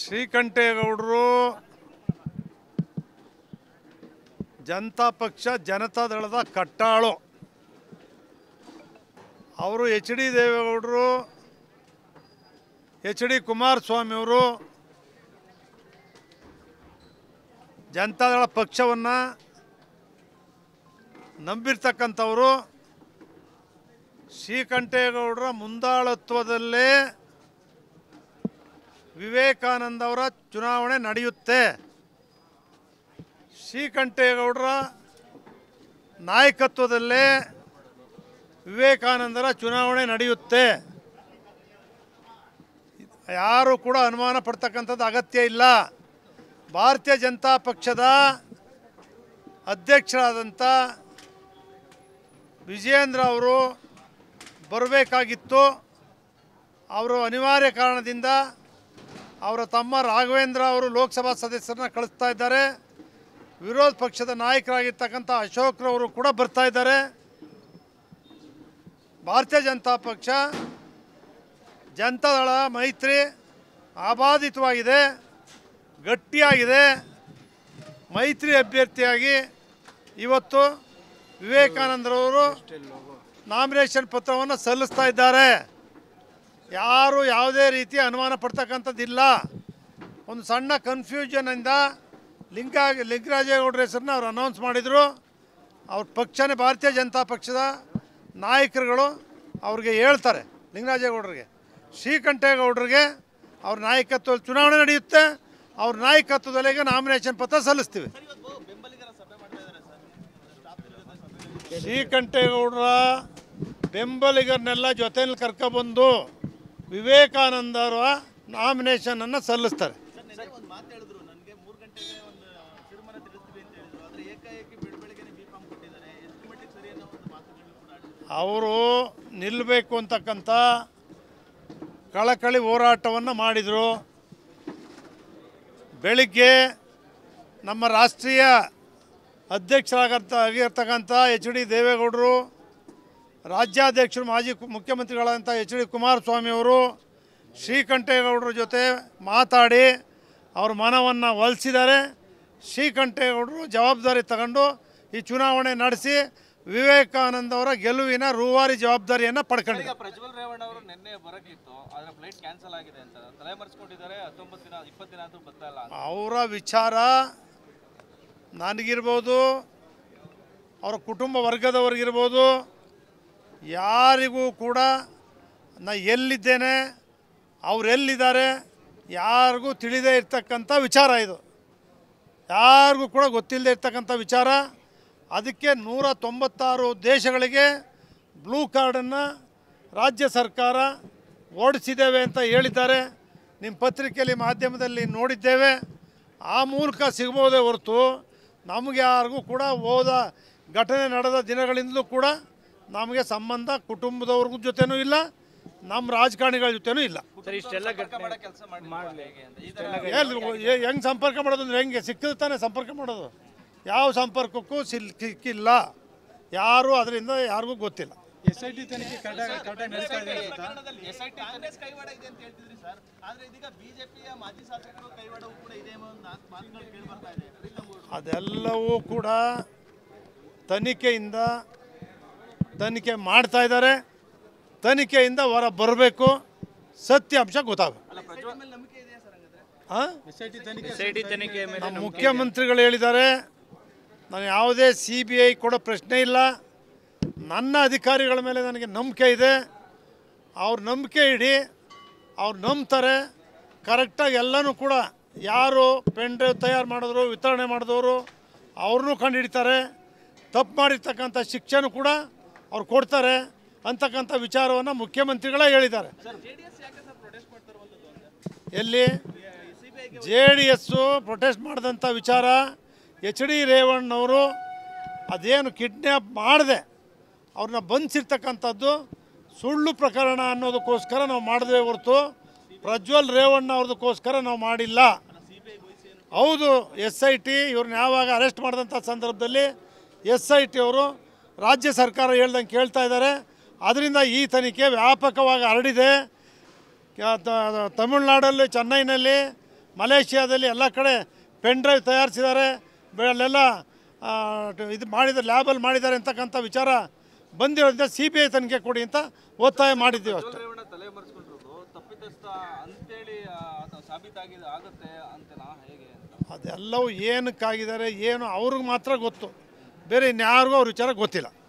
ಶ್ರೀಕಂಠೇಗೌಡರು ಜನತಾ ಪಕ್ಷ ಜನತಾದಳದ ಕಟ್ಟಾಳು ಅವರು ಎಚ್ ಡಿ ದೇವೇಗೌಡರು ಎಚ್ ಡಿ ಕುಮಾರಸ್ವಾಮಿಯವರು ಜನತಾದಳ ಪಕ್ಷವನ್ನು ನಂಬಿರ್ತಕ್ಕಂಥವರು ಶ್ರೀಕಂಠೇಗೌಡರ ಮುಂದಾಳತ್ವದಲ್ಲೇ ವಿವೇಕಾನಂದ ಅವರ ಚುನಾವಣೆ ನಡೆಯುತ್ತೆ ಶ್ರೀಕಂಠೇಗೌಡರ ನಾಯಕತ್ವದಲ್ಲೇ ವಿವೇಕಾನಂದರ ಚುನಾವಣೆ ನಡೆಯುತ್ತೆ ಯಾರು ಕೂಡ ಅನುಮಾನ ಪಡ್ತಕ್ಕಂಥದ್ದು ಅಗತ್ಯ ಇಲ್ಲ ಭಾರತೀಯ ಜನತಾ ಪಕ್ಷದ ಅಧ್ಯಕ್ಷರಾದಂಥ ವಿಜಯೇಂದ್ರ ಅವರು ಬರಬೇಕಾಗಿತ್ತು ಅವರು ಅನಿವಾರ್ಯ ಕಾರಣದಿಂದ ಅವರ ತಮ್ಮ ರಾಘವೇಂದ್ರ ಅವರು ಲೋಕಸಭಾ ಸದಸ್ಯರನ್ನ ಕಳಿಸ್ತಾ ಇದ್ದಾರೆ ವಿರೋಧ ಪಕ್ಷದ ನಾಯಕರಾಗಿರ್ತಕ್ಕಂಥ ಅಶೋಕ್ರವರು ಕೂಡ ಬರ್ತಾ ಇದ್ದಾರೆ ಭಾರತೀಯ ಜನತಾ ಪಕ್ಷ ಜನತಾದಳ ಮೈತ್ರಿ ಆಬಾಧಿತವಾಗಿದೆ ಗಟ್ಟಿಯಾಗಿದೆ ಮೈತ್ರಿ ಅಭ್ಯರ್ಥಿಯಾಗಿ ಇವತ್ತು ವಿವೇಕಾನಂದರವರು ನಾಮಿನೇಷನ್ ಪತ್ರವನ್ನು ಸಲ್ಲಿಸ್ತಾ ಇದ್ದಾರೆ ಯಾರು ಯಾವುದೇ ರೀತಿ ಅನುಮಾನ ಪಡ್ತಕ್ಕಂಥದ್ದಿಲ್ಲ ಒಂದು ಸಣ್ಣ ಕನ್ಫ್ಯೂಷನಿಂದ ಲಿಂಗ ಲಿಂಗರಾಜೇಗೌಡರ ಹೆಸರನ್ನ ಅವ್ರು ಅನೌನ್ಸ್ ಮಾಡಿದರು ಅವ್ರ ಪಕ್ಷನೇ ಭಾರತೀಯ ಜನತಾ ಪಕ್ಷದ ನಾಯಕರುಗಳು ಅವ್ರಿಗೆ ಹೇಳ್ತಾರೆ ಲಿಂಗರಾಜೇಗೌಡರಿಗೆ ಶ್ರೀಕಂಠೇಗೌಡರಿಗೆ ಅವ್ರ ನಾಯಕತ್ವ ಚುನಾವಣೆ ನಡೆಯುತ್ತೆ ಅವ್ರ ನಾಯಕತ್ವದಲ್ಲಿಗೆ ನಾಮಿನೇಷನ್ ಪತ್ರ ಸಲ್ಲಿಸ್ತೀವಿ ಶ್ರೀಕಂಠೇಗೌಡರ ಬೆಂಬಲಿಗರನ್ನೆಲ್ಲ ಜೊತೆಯಲ್ಲಿ ಕರ್ಕೊಬಂದು ವಿವೇಕಾನಂದರ ನಾಮಿನೇಷನನ್ನು ಸಲ್ಲಿಸ್ತಾರೆ ಸರ್ ಒಂದು ಮಾತು ಹೇಳಿದ್ರು ನನಗೆ ಮೂರು ಗಂಟೆಗೆ ಒಂದು ತೀರ್ಮಾನ ತಿಳಿಸ್ತೀವಿ ಅಂತ ಹೇಳಿದ್ರು ಆದರೆ ಏಕಾಏಕಿ ಬೆಳ ಬೆಳಗ್ಗೆನೆ ಬಿ ಫಾರ್ಮ್ ಕೊಟ್ಟಿದ್ದಾರೆ ಎಷ್ಟು ಮಟ್ಟಿಗೆ ಸರಿ ಅನ್ನೋ ಒಂದು ಮಾತುಗಳನ್ನು ಕೂಡ ಆಡಿದ್ರು ಅವರು ನಿಲ್ಲಬೇಕು ಅಂತಕ್ಕಂಥ ಕಳಕಳಿ ಹೋರಾಟವನ್ನು ಮಾಡಿದರು ಬೆಳಿಗ್ಗೆ ನಮ್ಮ ರಾಷ್ಟ್ರೀಯ ಅಧ್ಯಕ್ಷರಾಗಂತ ಆಗಿರ್ತಕ್ಕಂಥ ಎಚ್ ಡಿ ದೇವೇಗೌಡರು ರಾಜ್ಯಾಧ್ಯಕ್ಷರು ಮಾಜಿ ಕು- ಮುಖ್ಯಮಂತ್ರಿಗಳಾದಂಥ ಎಚ್ ಡಿ ಕುಮಾರಸ್ವಾಮಿಯವರು ಶ್ರೀಕಂಠೇಗೌಡರ ಜೊತೆ ಮಾತಾಡಿ ಅವ್ರ ಮನವನ್ನು ಒಲಿಸಿದ್ದಾರೆ ಶ್ರೀಕಂಠೇಗೌಡರು ಜವಾಬ್ದಾರಿ ತಗೊಂಡು ಈ ಚುನಾವಣೆ ನಡೆಸಿ ವಿವೇಕಾನಂದ ಅವರ ಗೆಲುವಿನ ರೂವಾರಿ ಜವಾಬ್ದಾರಿಯನ್ನು ಪಡ್ಕೊಂಡಿದ್ದಾರೆ ಈಗ ಪ್ರಜ್ವಲ್ ರೇವಣ್ಣ ಅವರು ನಿನ್ನೆ ಬರೋಕ್ಕಿತ್ತು ಆದರೆ ಫ್ಲೈಟ್ ಕ್ಯಾನ್ಸಲ್ ಆಗಿದೆ ಅಂತ ತಲೆಮರೆಸ್ಕೊಂಡಿದ್ದಾರೆ ಹತ್ತೊಂಬತ್ತು ದಿನ ಇಪ್ಪತ್ತು ದಿನ ಆದರೂ ಬರ್ತಾ ಇಲ್ಲ ಅಂತ ಅವರ ವಿಚಾರ ನನಗಿರ್ಬೋದು ಅವರ ಕುಟುಂಬ ವರ್ಗದವ್ರಿಗಿರ್ಬೋದು ಯಾರಿಗೂ ಕೂಡ ನಾ ಎಲ್ಲಿದ್ದೇನೆ ಅವ್ರು ಎಲ್ಲಿದ್ದಾರೆ ಯಾರಿಗೂ ತಿಳಿದೇ ಇರ್ತಕ್ಕಂಥ ವಿಚಾರ ಇದು ಯಾರಿಗೂ ಕೂಡ ಗೊತ್ತಿಲ್ಲದೆ ಇರ್ತಕ್ಕಂಥ ವಿಚಾರ ಅದಕ್ಕೆ ನೂರ ತೊಂಬತ್ತಾರು ದೇಶಗಳಿಗೆ ಬ್ಲೂ ಕಾರ್ಡನ್ನು ರಾಜ್ಯ ಸರ್ಕಾರ ಓಡಿಸಿದ್ದೇವೆ ಅಂತ ಹೇಳಿದ್ದಾರೆ ನಿಮ್ಮ ಪತ್ರಿಕೆಯಲ್ಲಿ ಮಾಧ್ಯಮದಲ್ಲಿ ನೋಡಿದ್ದೇವೆ ಆ ಮೂಲಕ ಸಿಗ್ಬೋದೇ ಹೊರತು ನಮಗೆ ಯಾರಿಗೂ ಕೂಡ ಹೋದ ಘಟನೆ ನಡೆದ ದಿನಗಳಿಂದಲೂ ಕೂಡ ನಮಗೆ ಸಂಬಂಧ ಕುಟುಂಬದವ್ರ ಜೊತೆನೂ ಇಲ್ಲ ನಮ್ಮ ರಾಜಕಾರಣಿಗಳ ಜೊತೆನೂ ಇಲ್ಲ ಸರ್ ಇಷ್ಟೆಲ್ಲ ಘಟನೆ ಮಾಡೋ ಕೆಲಸ ಮಾಡಿ ಹೇಗೆ ಅಂತ ಈ ಥರ ಎಲ್ಲಿ ಹೆಂಗೆ ಸಂಪರ್ಕ ಮಾಡೋದು ಅಂದ್ರೆ ಹೆಂಗೆ ಸಿಕ್ಕಿದ್ರೆ ತಾನೇ ಸಂಪರ್ಕ ಮಾಡೋದು ಯಾವ ಸಂಪರ್ಕಕ್ಕೂ ಸಿಲ್ ಸಿಕ್ಕಿಲ್ಲ ಯಾರೂ ಅದರಿಂದ ಯಾರಿಗೂ ಗೊತ್ತಿಲ್ಲ ಎಸ್ ಐ ಟಿ ತನಿಖೆ ಕರೆಕ್ಟಾಗಿ ಕರೆಕ್ಟಾಗಿ ನಡೀತಾ ಇದೆ ಅಂತ ಎಸ್ ಐ ಟಿ ಕಾಂಗ್ರೆಸ್ ಕೈವಾಡ ಇದೆ ಅಂತ ಹೇಳ್ತಿದ್ರಿ ಸರ್ ಆದ್ರೆ ಇದೀಗ ಬಿಜೆಪಿಯ ಮಾಜಿ ಶಾಸಕರು ಕೈವಾಡವೂ ಕೂಡ ಇದೆ ಎಂಬ ಒಂದು ಮಾತು- ಮಾತುಗಳು ಕೇಳಿ ಬರ್ತಾ ಇದೆ ಪ್ರೀತಮ್ ಅದೆಲ್ಲವೂ ಕೂಡ ತನಿಖೆಯಿಂದ ತನಿಖೆ ಮಾಡ್ತಾ ಇದ್ದಾರೆ ತನಿಖೆಯಿಂದ ಹೊರ ಬರಬೇಕು ಸತ್ಯಾಂಶ ಗೊತ್ತಾಗಬೇಕು ಅಲ್ಲ ಪ್ರಜ್ವಲ್ ಮೇಲೆ ನಂಬಿಕೆ ಇದೆಯಾ ಸರ್ ಹಂಗಾದ್ರೆ ಹಾಂ ಎಸ್ ಐ ಟಿ ತನಿಖೆ ಎಸ್ ಐ ಟಿ ತನಿಖೆ ಮೇಲೆ ನಮ್ಮ ಮುಖ್ಯಮಂತ್ರಿಗಳು ಹೇಳಿದ್ದಾರೆ ನಾನು ಯಾವುದೇ ಸಿ ಬಿ ಐ ಕೊಡೋ ಪ್ರಶ್ನೆ ಇಲ್ಲ ನನ್ನ ಅಧಿಕಾರಿಗಳ ಮೇಲೆ ನನಗೆ ನಂಬಿಕೆ ಇದೆ ಅವ್ರ ನಂಬಿಕೆ ಇಡಿ ಅವ್ರು ನಂಬ್ತಾರೆ ಕರೆಕ್ಟಾಗಿ ಎಲ್ಲನೂ ಕೂಡ ಯಾರು ಪೆನ್ ಡ್ರೈವ್ ತಯಾರು ಮಾಡಿದ್ರು ವಿತರಣೆ ಮಾಡಿದವರು ಅವ್ರನ್ನೂ ಕಂಡುಹಿಡಿತಾರೆ ತಪ್ಪು ಮಾಡಿರ್ತಕ್ಕಂಥ ಶಿಕ್ಷೆನೂ ಕೂಡ ಅವ್ರು ಕೊಡ್ತಾರೆ ಅಂತಕ್ಕಂಥ ವಿಚಾರವನ್ನು ಮುಖ್ಯಮಂತ್ರಿಗಳೇ ಹೇಳಿದ್ದಾರೆ ಎಲ್ಲಿ ಜೆ ಡಿ ಎಸ್ಸು ಪ್ರೊಟೆಸ್ಟ್ ಮಾಡಿದಂಥ ವಿಚಾರ ಎಚ್ ಡಿ ರೇವಣ್ಣವರು ಅದೇನು ಕಿಡ್ನ್ಯಾಪ್ ಮಾಡದೆ ಅವ್ರನ್ನ ಬಂಧಿಸಿರ್ತಕ್ಕಂಥದ್ದು ಸುಳ್ಳು ಪ್ರಕರಣ ಅನ್ನೋದಕ್ಕೋಸ್ಕರ ನಾವು ಮಾಡಿದ್ವಿ ಹೊರತು ಪ್ರಜ್ವಲ್ ರೇವಣ್ಣ ಅವ್ರದಕ್ಕೋಸ್ಕರ ನಾವು ಮಾಡಿಲ್ಲ ಹೌದು ಎಸ್ ಐ ಟಿ ಇವ್ರನ್ನ ಯಾವಾಗ ಅರೆಸ್ಟ್ ಮಾಡಿದಂಥ ಸಂದರ್ಭದಲ್ಲಿ ಎಸ್ ಐ ಟಿ ಅವರು ರಾಜ್ಯ ಸರ್ಕಾರ ಹೇಳ್ದಂಗೆ ಕೇಳ್ತಾ ಇದ್ದಾರೆ ಅದರಿಂದ ಈ ತನಿಖೆ ವ್ಯಾಪಕವಾಗಿ ಹರಡಿದೆ ಕ- ತ- ತಮಿಳ್ನಾಡಲ್ಲಿ ಚೆನ್ನೈನಲ್ಲಿ ಮಲೇಷ್ಯಾದಲ್ಲಿ ಎಲ್ಲ ಕಡೆ ಪೆನ್ ಡ್ರೈವ್ ತಯಾರಿಸಿದ್ದಾರೆ ಬೆ- ಅಲ್ಲೆಲ್ಲ ಆ, ಟ- ಇದು ಮಾಡಿದ್ದಾರೆ ಲ್ಯಾಬಲ್ಲಿ ಮಾಡಿದ್ದಾರೆ ಅಂತಕ್ಕಂಥ ವಿಚಾರ ಬಂದಿರೋದ್ರಿಂದ ಸಿ ಬಿ ಐ ತನಿಖೆ ಕೊಡಿ ಅಂತ ಒತ್ತಾಯ ಮಾಡಿದ್ದೀವಿ ಅಷ್ಟೇ ರೇವಣ್ಣ ತಲೆ ಮರೆಸ್ಕೊಂಡಿರೋದು ತಪ್ಪಿತಸ್ಥ ಅಂತೇಳಿ ಆ, ಆತ ಸಾಬೀತಾಗಿದೆ ಆಗುತ್ತೆ ಅಂತನಾ ಹೇಗೆ ಅಂತ ಅದೆಲ್ಲವೂ ಏನಕ್ಕಾಗಿದ್ದಾರೆ ಏನು ಅವ್ರಿಗೆ ಮಾತ್ರ ಗೊತ್ತು ಬೇರೆ ಇನ್ಯಾರಿಗೂ ಅವ್ರ ವಿಚಾರ ಗೊತ್ತಿಲ್ಲ